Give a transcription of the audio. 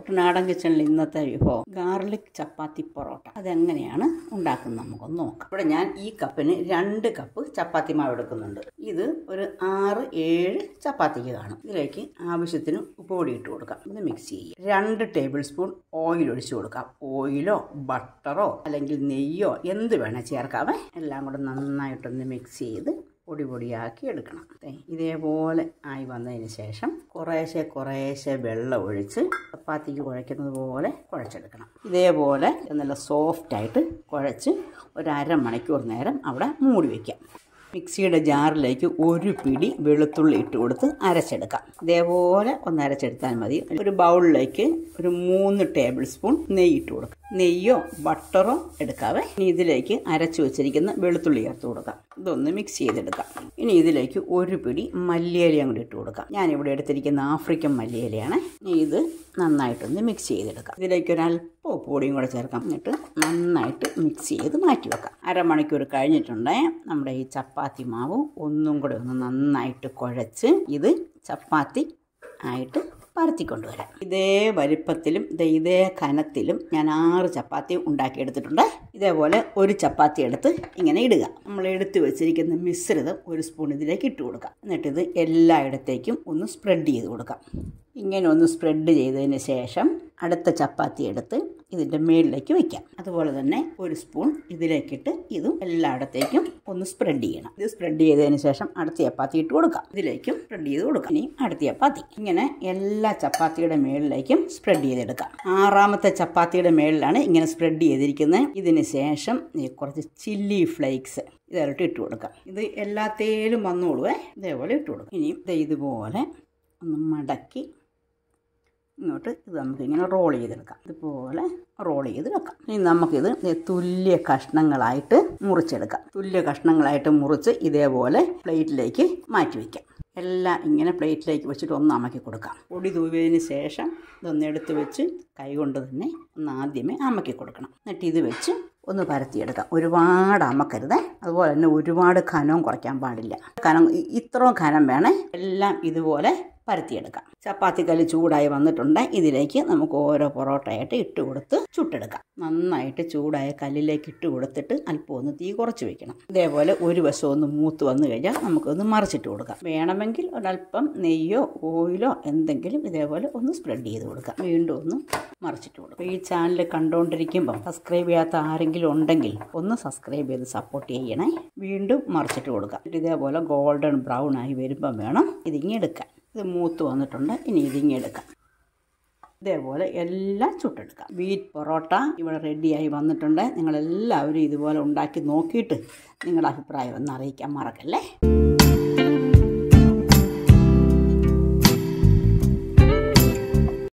കുട്ടനാടൻ കിച്ചണിൽ ഇന്നത്തെ വിഭവം ഗാർലിക് ചപ്പാത്തി പൊറോട്ട അതെങ്ങനെയാണ് ഉണ്ടാക്കുന്നത് നമുക്കൊന്ന് നോക്കാം ഇവിടെ ഞാൻ ഈ കപ്പിന് രണ്ട് കപ്പ് ചപ്പാത്തി മാവ് എടുക്കുന്നുണ്ട് ഇത് ഒരു ആറ് ഏഴ് ചപ്പാത്തിക്ക് കാണും ഇതിലേക്ക് ആവശ്യത്തിന് ഉപ്പ് പൊടി ഇട്ട് കൊടുക്കാം ഇത് മിക്സ് ചെയ്യുക രണ്ട് ടേബിൾ സ്പൂൺ ഓയിൽ ഒഴിച്ചു കൊടുക്കാം ഓയിലോ ബട്ടറോ അല്ലെങ്കിൽ നെയ്യോ എന്ത് വേണേൽ ചേർക്കാവേ എല്ലാം കൂടെ നന്നായിട്ടൊന്ന് മിക്സ് ചെയ്ത് പൊടി പൊടിയാക്കി എടുക്കണം ദേ ഇതേപോലെ ആയി വന്നതിന് ശേഷം കുറേശ്ശെ കുറേശ്ശെ വെള്ളം ഒഴിച്ച് ചപ്പാത്തിക്ക് കുഴയ്ക്കുന്നത് പോലെ കുഴച്ചെടുക്കണം ഇതേപോലെ നല്ല സോഫ്റ്റായിട്ട് കുഴച്ച് ഒരു അരമണിക്കൂർ നേരം അവിടെ മൂടി വയ്ക്കാം മിക്സിയുടെ ജാറിലേക്ക് ഒരു പിടി വെളുത്തുള്ളി ഇട്ട് കൊടുത്ത് അരച്ചെടുക്കാം ഇതേപോലെ ഒന്ന് അരച്ചെടുത്താൽ മതി ഒരു ബൗളിലേക്ക് ഒരു മൂന്ന് ടേബിൾ സ്പൂൺ നെയ്യ് ഇട്ട് കൊടുക്കാം നെയ്യോ ബട്ടറോ എടുക്കാവേ ഇനി ഇതിലേക്ക് അരച്ചു വെച്ചിരിക്കുന്ന വെളുത്തുള്ളി ചേർത്ത് കൊടുക്കാം ഇതൊന്ന് മിക്സ് ചെയ്തെടുക്കാം ഇനി ഇതിലേക്ക് ഒരു പിടി മല്ലിയിലയും കൂടി ഇട്ട് കൊടുക്കാം ഞാനിവിടെ എടുത്തിരിക്കുന്ന ആഫ്രിക്കൻ മല്ലിയിലയാണ് ഇനി ഇത് നന്നായിട്ടൊന്ന് മിക്സ് ചെയ്തെടുക്കാം ഇതിലേക്ക് ഒരു അല്പം ഉപ്പ് പൊടിയും കൂടെ ചേർക്കാം എന്നിട്ട് നന്നായിട്ട് മിക്സ് ചെയ്ത് മാറ്റി വെക്കാം അരമണിക്കൂർ കഴിഞ്ഞിട്ടുണ്ടേ നമ്മുടെ ഈ ചപ്പാത്തി മാവ് ഒന്നും കൂടെ ഒന്ന് നന്നായിട്ട് കുഴച്ച് ഇത് ചപ്പാത്തി ആയിട്ട് പരത്തിക്കൊണ്ടുവരാം ഇതേ വലിപ്പത്തിലും ദേ ഇതേ കനത്തിലും ഞാൻ ആറ് ചപ്പാത്തി ഉണ്ടാക്കിയെടുത്തിട്ടുണ്ട് ഇതേപോലെ ഒരു ചപ്പാത്തി എടുത്ത് ഇങ്ങനെ ഇടുക നമ്മൾ എടുത്തു വെച്ചിരിക്കുന്ന മിശ്രിതം ഒരു സ്പൂൺ ഇതിലേക്ക് ഇട്ട് കൊടുക്കാം എന്നിട്ടിത് എല്ലായിടത്തേക്കും ഒന്ന് സ്പ്രെഡ് ചെയ്ത് കൊടുക്കാം ഇങ്ങനെ ഒന്ന് സ്പ്രെഡ് ചെയ്തതിന് ശേഷം അടുത്ത ചപ്പാത്തി എടുത്ത് ഇതിൻ്റെ മേളിലേക്ക് വയ്ക്കാം അതുപോലെ തന്നെ ഒരു സ്പൂൺ ഇതിലേക്കിട്ട് ഇതും എല്ലായിടത്തേക്കും ഒന്ന് സ്പ്രെഡ് ചെയ്യണം ഇത് സ്പ്രെഡ് ചെയ്തതിന് ശേഷം അടുത്ത ചപ്പാത്തി ഇട്ട് കൊടുക്കാം ഇതിലേക്കും സ്പ്രെഡ് ചെയ്ത് കൊടുക്കാം ഇനി അടുത്ത ചപ്പാത്തി ഇങ്ങനെ എല്ലാ ചപ്പാത്തിയുടെ മേളിലേക്കും സ്പ്രെഡ് ചെയ്തെടുക്കാം ആറാമത്തെ ചപ്പാത്തിയുടെ മേളിലാണ് ഇങ്ങനെ സ്പ്രെഡ് ചെയ്തിരിക്കുന്നത് ഇതിന് ശേഷം ഈ കുറച്ച് ചില്ലി ഫ്ലേക്സ് ഇതായിട്ട് ഇട്ട് കൊടുക്കാം ഇത് എല്ലാത്തേലും വന്നോളുവേ ഇതേപോലെ ഇട്ട് കൊടുക്കാം ഇനിയും ദേ ഇതുപോലെ ഒന്ന് മടക്കി ഇങ്ങോട്ട് ഇത് നമുക്കിങ്ങനെ റോൾ ചെയ്തെടുക്കാം ഇതുപോലെ റോൾ ചെയ്ത് വെക്കാം ഇനി നമുക്കിത് തുല്യ കഷ്ണങ്ങളായിട്ട് മുറിച്ചെടുക്കാം തുല്യ കഷ്ണങ്ങളായിട്ട് മുറിച്ച് ഇതേപോലെ പ്ലേറ്റിലേക്ക് മാറ്റി വയ്ക്കാം എല്ലാം ഇങ്ങനെ പ്ലേറ്റിലേക്ക് വെച്ചിട്ട് ഒന്ന് അമക്കി കൊടുക്കാം പൊടി തൂവിയതിന് ശേഷം ഇതൊന്ന് എടുത്ത് വെച്ച് കൈകൊണ്ട് തന്നെ ഒന്ന് ആദ്യമേ അമക്കി കൊടുക്കണം എന്നിട്ട് ഇത് വെച്ച് ഒന്ന് പരത്തിയെടുക്കാം ഒരുപാട് അമക്കരുത് അതുപോലെ തന്നെ ഒരുപാട് കനവും കുറയ്ക്കാൻ പാടില്ല കനം ഇത്രയും കനം വേണേ എല്ലാം ഇതുപോലെ പരത്തിയെടുക്കാം ചപ്പാത്തിക്കല്ല് ചൂടായി വന്നിട്ടുണ്ട് ഇതിലേക്ക് നമുക്ക് ഓരോ പൊറോട്ടയായിട്ട് ഇട്ട് കൊടുത്ത് ചുട്ടെടുക്കാം നന്നായിട്ട് ചൂടായ കല്ലിലേക്ക് ഇട്ട് കൊടുത്തിട്ട് അല്പം ഒന്ന് തീ കുറച്ച് വെക്കണം ഇതേപോലെ ഒരു വശം ഒന്ന് മൂത്ത് വന്നു കഴിഞ്ഞാൽ നമുക്കൊന്ന് മറിച്ചിട്ട് കൊടുക്കാം വേണമെങ്കിൽ ഒരല്പം നെയ്യോ ഓയിലോ എന്തെങ്കിലും ഇതേപോലെ ഒന്ന് സ്പ്രെഡ് ചെയ്ത് കൊടുക്കാം വീണ്ടും ഒന്ന് മറിച്ചിട്ട് കൊടുക്കാം ഈ ചാനൽ കണ്ടുകൊണ്ടിരിക്കുമ്പം സബ്സ്ക്രൈബ് ചെയ്യാത്ത ആരെങ്കിലും ഉണ്ടെങ്കിൽ ഒന്ന് സബ്സ്ക്രൈബ് ചെയ്ത് സപ്പോർട്ട് ചെയ്യണേ വീണ്ടും മറിച്ചിട്ട് കൊടുക്കാം ഇതേപോലെ ഗോൾഡൻ ബ്രൗൺ ആയി വരുമ്പം വേണം ഇതിങ്ങെടുക്കാൻ ഇത് മൂത്ത് വന്നിട്ടുണ്ട് ഇനി ഇതിങ്ങെടുക്കാം ഇതേപോലെ എല്ലാം ചുട്ടെടുക്കാം വീറ്റ് പൊറോട്ട ഇവിടെ റെഡിയായി വന്നിട്ടുണ്ട് നിങ്ങളെല്ലാവരും ഇതുപോലെ ഉണ്ടാക്കി നോക്കിയിട്ട് നിങ്ങളുടെ അഭിപ്രായം ഒന്ന് അറിയിക്കാൻ മറക്കല്ലേ